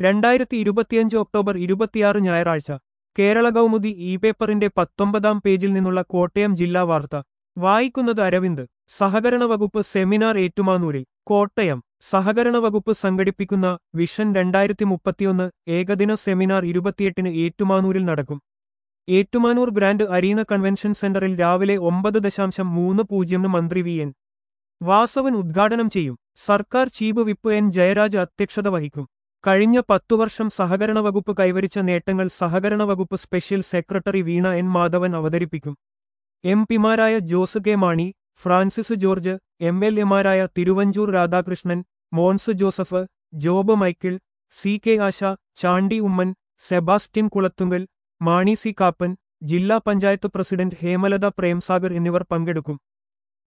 രണ്ടായിരത്തി ഇരുപത്തിയഞ്ച് ഒക്ടോബർ ഇരുപത്തിയാറ് ഞായറാഴ്ച കേരള കൗമുദി ഇ പേപ്പറിന്റെ പത്തൊമ്പതാം പേജിൽ നിന്നുള്ള കോട്ടയം ജില്ലാ വാർത്ത വായിക്കുന്നത് അരവിന്ദ് സഹകരണ വകുപ്പ് സെമിനാർ ഏറ്റുമാനൂരിൽ കോട്ടയം സഹകരണ വകുപ്പ് സംഘടിപ്പിക്കുന്ന വിഷൻ രണ്ടായിരത്തി മുപ്പത്തിയൊന്ന് ഏകദിന സെമിനാർ ഇരുപത്തിയെട്ടിന് ഏറ്റുമാനൂരിൽ നടക്കും ഏറ്റുമാനൂർ ഗ്രാൻഡ് അരീന കൺവെൻഷൻ സെന്ററിൽ രാവിലെ ഒമ്പത് ദശാംശം മൂന്ന് പൂജ്യമിന് മന്ത്രി വി എൻ വാസവൻ ഉദ്ഘാടനം ചെയ്യും സർക്കാർ ചീഫ് വിപ്പ് എൻ ജയരാജ് അധ്യക്ഷത വഹിക്കും കഴിഞ്ഞ പത്തു വർഷം സഹകരണ വകുപ്പ് കൈവരിച്ച നേട്ടങ്ങൾ സഹകരണ വകുപ്പ് special secretary Veena N Madhavan അവതരിപ്പിക്കും എം പിമാരായ Jose K Mani Francis George M L എമാരായ Thiruvanchoor Radhakrishnan Mons Joseph Job Michael C K Asha Chandy Oommen Sebastian Kulathunkal Mani C Kappan ജില്ലാ പഞ്ചായത്ത് പ്രസിഡന്റ് ഹേമലത പ്രേംസാഗർ എന്നിവർ പങ്കെടുക്കും